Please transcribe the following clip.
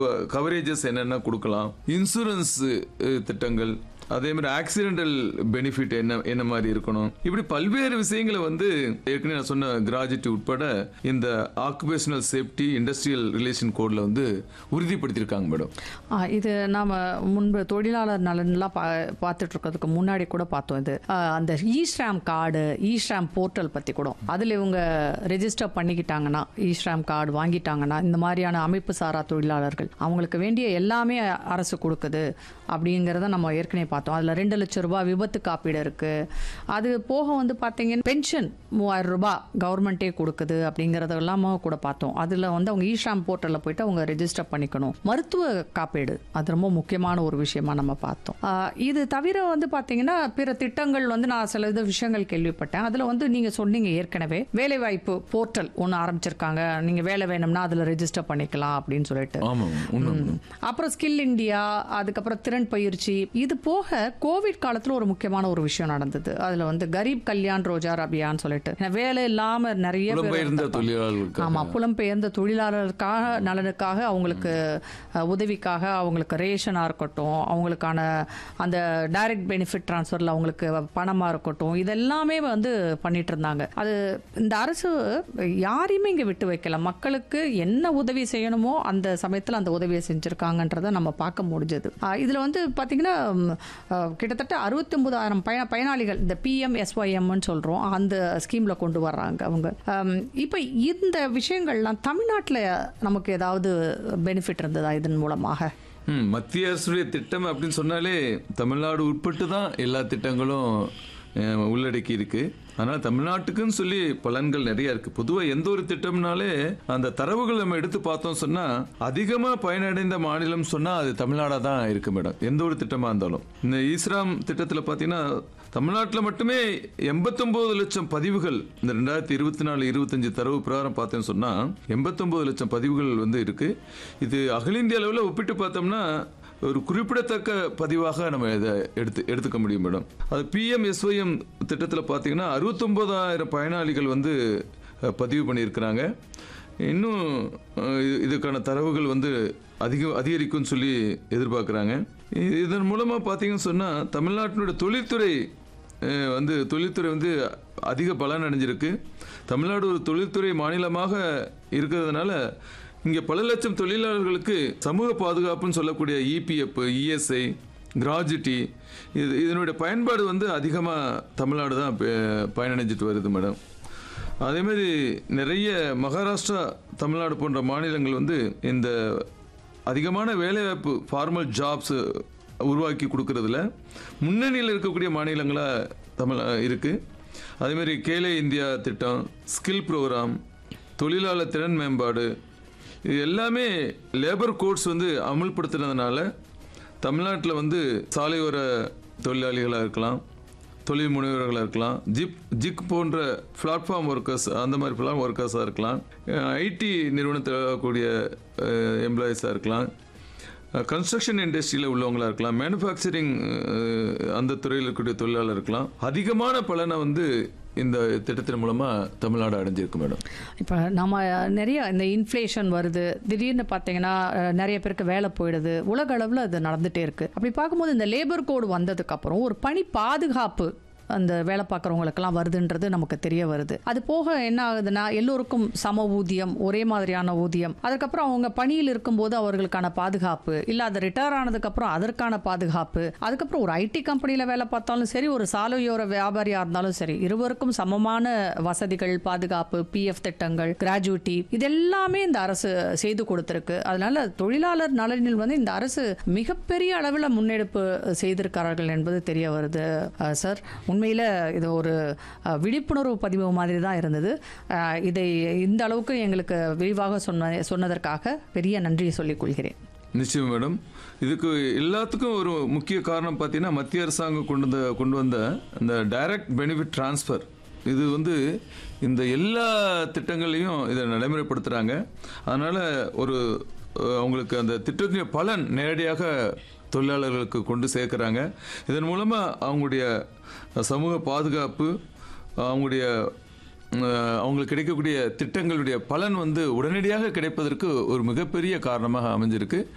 Coverages என்னென்ன கொடுக்கலாம் insurance திட்டங்கள் அதே மாதிரி ஆக்சிடென்டல் பெனிஃபிட் என்ன என்ன மாதிரி இருக்கணும் இப்படி பல்வேறு விஷயங்களை வந்து ஏற்கனவே நான் சொன்ன கிராஜுவேட் உட்பட இந்த ஆக்குபேஷனல் சேஃப்டி இண்டஸ்ட்ரியல் ரிலேஷன் கோட்ல வந்து உறுதிப்படுத்தியிருக்காங்க மேடம் ஆ, இது நாம முன்பு தொழிலாளர் நலன்லாம் பா பார்த்துட்டு இருக்கிறதுக்கு முன்னாடி கூட பார்த்தோம் இது ஆ, அந்த ஈஸ்ராம் கார்டு ஈஸ்ராம் போர்ட்டல் பற்றி கூட அதில் இவங்க ரெஜிஸ்டர் பண்ணிக்கிட்டாங்கன்னா ஈஸ்ராம் கார்டு வாங்கிட்டாங்கன்னா இந்த மாதிரியான அமைப்பு சாரா தொழிலாளர்கள் அவங்களுக்கு வேண்டிய எல்லாமே அரசு கொடுக்குது அப்படிங்கிறத நம்ம ஏற்கனவே பார்த்தோம் அதில் ரெண்டு லட்சம் ரூபாய் விபத்து காப்பீடு இருக்குது அது போக வந்து பார்த்தீங்கன்னா பென்ஷன் மூவாயிரம் ரூபாய் கவர்மெண்ட்டே கொடுக்குது அப்படிங்கிறதெல்லாம் கூட பார்த்தோம் அதில் வந்து அவங்க ஈஷாம் போர்ட்டலில் போயிட்டு அவங்க ரெஜிஸ்டர் பண்ணிக்கணும் மருத்துவ காப்பீடு அது ரொம்ப முக்கியமான ஒரு விஷயமா நம்ம பார்த்தோம் ஆஹ் இது தவிர வந்து பார்த்தீங்கன்னா பிற திட்டங்கள் வந்து நான் சில இது விஷயங்கள் கேள்விப்பட்டேன் அதில் வந்து நீங்கள் சொன்னீங்க ஏற்கனவே வேலைவாய்ப்பு போர்ட்டல் ஒன்று ஆரம்பிச்சிருக்காங்க நீங்கள் வேலை வேணும்னா அதில் ரெஜிஸ்டர் பண்ணிக்கலாம் அப்படின்னு சொல்லிட்டு ஆமாம் உண்மை ம். அப்புறம் ஸ்கில் இந்தியா அதுக்கப்புறம் திறன் பயிற்சி இது போக கோவிட் காலத்துல ஒரு முக்கியமான ஒரு விஷயம் நடந்தது அதுல வந்து கரீப் கல்யாண் ரோஜார் அபியான் சொல்லிட்டு ஏன்னா வேலை இல்லாம நிறைய பேர் புலம்பெயர்ந்த இருந்திருப்பாங்க. தொழிலாளர்களுக்கு ஆமா புலம்பெயர்ந்த தொழிலாளருக்காக நலனுக்காக அவங்களுக்கு அஹ், உதவிக்காக அவங்களுக்கு ரேஷனா இருக்கட்டும் அவங்களுக்கான அந்த டைரக்ட் பெனிஃபிட் ட்ரான்ஸ்ஃபர்ல அவங்களுக்கு பணமா இருக்கட்டும் இதெல்லாமே வந்து பண்ணிட்டு இருந்தாங்க அது இந்த அரசு யாரையுமே இங்க விட்டு வைக்கல மக்களுக்கு என்ன உதவி செய்யணுமோ அந்த சமயத்துல அந்த உதவியை செஞ்சிருக்காங்கன்றத நம்ம பார்க்க முடிஞ்சது அஹ், இதுல வந்து பாத்தீங்கன்னா ம், அஹ், கிட்டத்தட்ட அறுபத்தி ஒன்பதாயிரம் பயன பயனாளிகள் இந்த பிஎம் எஸ்ஒய்எம்னு சொல்றோம் அந்த ஸ்கீம்ல கொண்டு வர்றாங்க அவங்க அம், இப்ப இந்த விஷயங்கள்லாம் தமிழ்நாட்டுல நமக்கு ஏதாவது பெனிஃபிட் இருந்ததா இதன் மூலமாக ம், மத்திய அரசுடைய திட்டம் அப்படின்னு சொன்னாலே தமிழ்நாடு உட்பட்டு தான் எல்லா திட்டங்களும் அஹ், உள்ளடக்கி இருக்கு அதனால தமிழ்நாட்டுக்குன்னு சொல்லி பலன்கள் நிறைய இருக்கு பொதுவா எந்த ஒரு திட்டம்னாலே அந்த தரவுகள் நம்ம எடுத்து பார்த்தோம் சொன்னா அதிகமா பயனடைந்த மாநிலம் சொன்னா அது தமிழ்நாடா தான் இருக்கு மேடம் எந்த ஒரு திட்டமா இருந்தாலும் இந்த ஈஸ்ராம் திட்டத்துல பாத்தீங்கன்னா தமிழ்நாட்டில் மட்டுமே எண்பத்தொன்பது லட்சம் பதிவுகள் இந்த ரெண்டாயிரத்தி இருபத்தி நாலு இருபத்தஞ்சு தரவு பிரகாரம் பார்த்தேன்னு சொன்னா எண்பத்தொன்பது லட்சம் பதிவுகள் வந்து இருக்கு இது அகில இந்திய அளவில் ஒப்பிட்டு பார்த்தோம்னா ஒரு குறிப்பிடத்தக்க பதிவாக நம்ம இதை எடுத்து எடுத்துக்க முடியும் மேடம் அது பிஎம்எஸ்ஒஎம் திட்டத்தில் பார்த்தீங்கன்னா அறுபத்தொன்பதாயிரம் பயனாளிகள் வந்து அஹ், பதிவு பண்ணியிருக்கிறாங்க இன்னும் அஹ், இது- இதுக்கான தரவுகள் வந்து அதிக அதிகரிக்கும்னு சொல்லி எதிர்பார்க்குறாங்க இதன் மூலமாக பார்த்தீங்கன்னு சொன்னால் தமிழ்நாட்டினுடைய தொழில்துறை அஹ், வந்து தொழில்துறை வந்து அதிக பலன் அடைஞ்சிருக்கு தமிழ்நாடு ஒரு தொழில்துறை மாநிலமாக இருக்கிறதுனால இங்கே பல லட்சம் தொழிலாளர்களுக்கு சமூக பாதுகாப்புன்னு சொல்லக்கூடிய இபிஎஃப் இஎஸ்ஐ கிராஜுட்டி இது இதனுடைய பயன்பாடு வந்து அதிகமாக தமிழ்நாடு தான் ப- பயனடைஞ்சிட்டு வருது மேடம் அதே மாதிரி நிறைய மகாராஷ்டிரா தமிழ்நாடு போன்ற மாநிலங்கள் வந்து இந்த அதிகமான வேலைவாய்ப்பு ஃபார்மல் ஜாப்ஸ் உருவாக்கி கொடுக்கறதுல முன்னணியில் இருக்கக்கூடிய மாநிலங்களாக தமிழ் இருக்கு அதே மாதிரி கேலே இந்தியா திட்டம் ஸ்கில் ப்ரோக்ராம் தொழிலாளர் திறன் மேம்பாடு இது எல்லாமே லேபர் கோட்ஸ் வந்து அமுல்படுத்துனதுனால தமிழ்நாட்டில் வந்து சாலையோர தொழிலாளிகளாக இருக்கலாம் தொழில் முனைவர்களாக இருக்கலாம் ஜிப் ஜிக் போன்ற பிளாட்ஃபார்ம் ஒர்க்கர்ஸ் அந்த மாதிரி பிளாட்ஃபார்ம் ஒர்க்கர்ஸாக இருக்கலாம் ஐடி நிறுவனத்தில் இருக்கக்கூடிய எம்ப்ளாயீஸாக இருக்கலாம் கன்ஸ்ட்ரக்ஷன் இண்டஸ்ட்ரியில் உள்ளவங்களா இருக்கலாம் மேனுஃபேக்சரிங் அந்த துறையில் இருக்கக்கூடிய தொழிலாளர் இருக்கலாம் அதிகமான பலனை வந்து இந்த திட்டத்தின் மூலமாக தமிழ்நாடு அடைஞ்சிருக்கு மேடம் இப்போ நம்ம நிறைய இந்த இன்ஃப்ளேஷன் வருது திடீர்னு பார்த்தீங்கன்னா அஹ், நிறைய பேருக்கு வேலை போயிடுது உலக அளவில் அது நடந்துகிட்டே இருக்கு அப்படி பார்க்கும்போது இந்த லேபர் கோடு வந்ததுக்கு அப்புறம் ஒரு பணி பாதுகாப்பு அந்த வேலை பார்க்குறவங்களுக்கெல்லாம் வருதுன்றது நமக்கு தெரிய வருது அது போக என்ன ஆகுதுன்னா எல்லோருக்கும் சம ஊதியம் ஒரே மாதிரியான ஊதியம் அதுக்கப்புறம் அவங்க பணியில் இருக்கும்போது அவர்களுக்கான பாதுகாப்பு இல்லை அது ரிட்டையர் ஆனதுக்கப்புறம் அதற்கான பாதுகாப்பு அதுக்கப்புறம் ஒரு ஐடி கம்பெனியில் வேலை பார்த்தாலும் சரி ஒரு சாலையோர வியாபாரியாக இருந்தாலும் சரி இருவருக்கும் சமமான வசதிகள் பாதுகாப்பு பிஎஃப் திட்டங்கள் கிராஜுவிட்டி இதெல்லாமே இந்த அரசு செய்து கொடுத்திருக்கு அதனால தொழிலாளர் நலனில் வந்து இந்த அரசு மிகப்பெரிய அளவில் முன்னெடுப்பு செய்திருக்கிறார்கள் என்பது தெரிய வருது அஹ், சார் உண்மையில் இது ஒரு அஹ், விழிப்புணர்வு பதிவு மாதிரி தான் இருந்தது அஹ், இதை இந்த அளவுக்கு எங்களுக்கு விரிவாக சொன்ன சொன்னதற்காக பெரிய நன்றியை சொல்லிக் கொள்கிறேன் நிச்சயம் மேடம் இதுக்கு எல்லாத்துக்கும் ஒரு முக்கிய காரணம் பார்த்தீங்கன்னா மத்திய அரசாங்கம் கொண்டு வந்த கொண்டு வந்த இந்த டைரக்ட் பெனிஃபிட் ட்ரான்ஸ்ஃபர் இது வந்து இந்த எல்லா திட்டங்களையும் இதை நடைமுறைப்படுத்துகிறாங்க அதனால் ஒரு அஹ், அவங்களுக்கு அந்த திட்டத்தின் பலன் நேரடியாக தொழிலாளர்களுக்கு கொண்டு சேர்க்குறாங்க இதன் மூலமாக அவங்களுடைய சமூக பாதுகாப்பு அவங்களுடைய அஹ், அவங்களுக்கு கிடைக்கக்கூடிய திட்டங்களுடைய பலன் வந்து உடனடியாக கிடைப்பதற்கு ஒரு மிகப்பெரிய காரணமாக அமைஞ்சிருக்கு